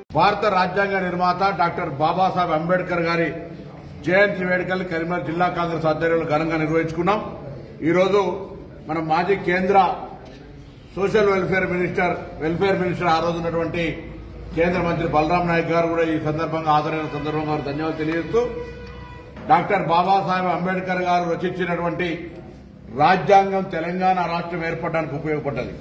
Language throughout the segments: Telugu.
భారత రాజ్యాంగ నిర్మాత డాక్టర్ బాబాసాహెబ్ అంబేద్కర్ గారి జయంతి వేడుకలు కరీంనగర్ జిల్లా కాంగ్రెస్ ఆధ్వర్యంలో ఘనంగా నిర్వహించుకున్నాం ఈరోజు మన మాజీ కేంద్ర social welfare minister welfare minister ఆ రోజు ఉన్నటువంటి కేంద్ర మంత్రి బలరాం నాయక్ గారు కూడా ఈ సందర్భంగా హాజరైన సందర్భంగా వారు ధన్యవాదాలు తెలియజేస్తూ డాక్టర్ బాబాసాహెబ్ అంబేద్కర్ గారు రచించినటువంటి రాజ్యాంగం తెలంగాణ రాష్ట్రం ఏర్పడడానికి ఉపయోగపడ్డది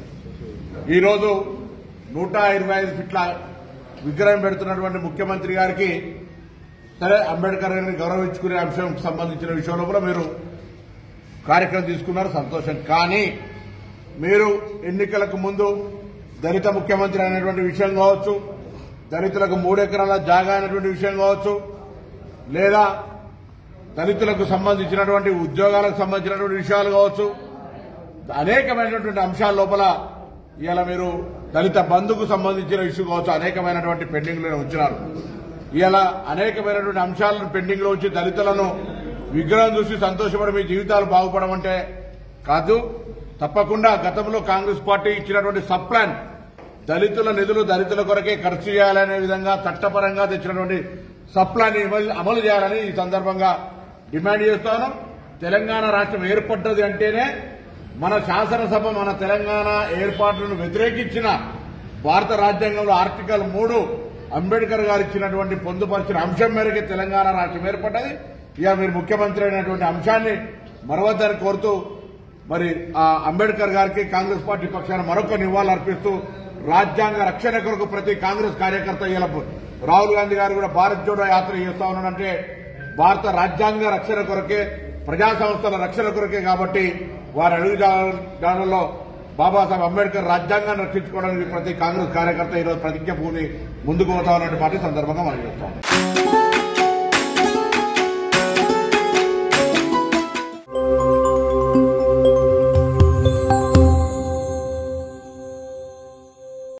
ఈరోజు నూట ఇరవై ఐదు ఫిట్ల విగ్రహం పెడుతున్నటువంటి ముఖ్యమంత్రి గారికి సరే అంబేద్కర్ గారిని గౌరవించుకునే అంశం సంబంధించిన విషయంలో కూడా మీరు కార్యక్రమం తీసుకున్నారు సంతోషం కానీ మీరు ఎన్నికలకు ముందు దళిత ముఖ్యమంత్రి అనేటువంటి విషయం కావచ్చు దళితులకు మూడెకరాల జాగా అనేటువంటి విషయం కావచ్చు లేదా దళితులకు సంబంధించినటువంటి ఉద్యోగాలకు సంబంధించినటువంటి విషయాలు కావచ్చు అనేకమైనటువంటి అంశాల లోపల ఇవాళ మీరు దళిత బంధుకు సంబంధించిన ఇష్యూ కావచ్చు అనేకమైనటువంటి పెండింగ్ లో ఉంచినారు ఇవాళ అనేకమైనటువంటి అంశాలను పెండింగ్ లో ఉంచి దళితులను విగ్రహం చూసి సంతోషపడి మీ జీవితాలు బాగుపడమంటే కాదు తప్పకుండా గతంలో కాంగ్రెస్ పార్టీ ఇచ్చినటువంటి సబ్ ప్లాన్ దళితుల నిధులు దళితుల కొరకే ఖర్చు చేయాలనే విధంగా చట్టపరంగా తెచ్చినటువంటి సబ్ ప్లాన్ అమలు చేయాలని ఈ సందర్భంగా డిమాండ్ చేస్తాను తెలంగాణ రాష్ట్రం ఏర్పడ్డది అంటేనే మన శాసనసభ మన తెలంగాణ ఏర్పాటును వ్యతిరేకించిన భారత రాజ్యాంగంలో ఆర్టికల్ మూడు అంబేద్కర్ గారు ఇచ్చినటువంటి పొందుపరిచిన అంశం మేరకే తెలంగాణ రాష్ట్రం ఏర్పడ్డది ఇక మీరు ముఖ్యమంత్రి అయినటువంటి అంశాన్ని మరవద్దని కోరుతూ మరి ఆ అంబేద్కర్ గారికి కాంగ్రెస్ పార్టీ పక్షాన మరొక నివాళులు అర్పిస్తూ రాజ్యాంగ రక్షణ కొరకు ప్రతి కాంగ్రెస్ కార్యకర్త ఇలా రాహుల్ గాంధీ గారు కూడా భారత్ జోడో యాత్ర చేస్తా ఉన్నాడంటే భారత రాజ్యాంగ రక్షణ కొరకే ప్రజా సంస్థల రక్షణ కొరకే కాబట్టి వారి అడుగుజాడల్లో బాబాసాహెబ్ అంబేద్కర్ రాజ్యాంగాన్ని రక్షించుకోవడానికి ప్రతి కాంగ్రెస్ కార్యకర్త ఈరోజు ప్రతిజ్ఞ భూమి ముందుకు పోతా ఉన్నటువంటి మాట ఈ సందర్భంగా మనం చెప్తాం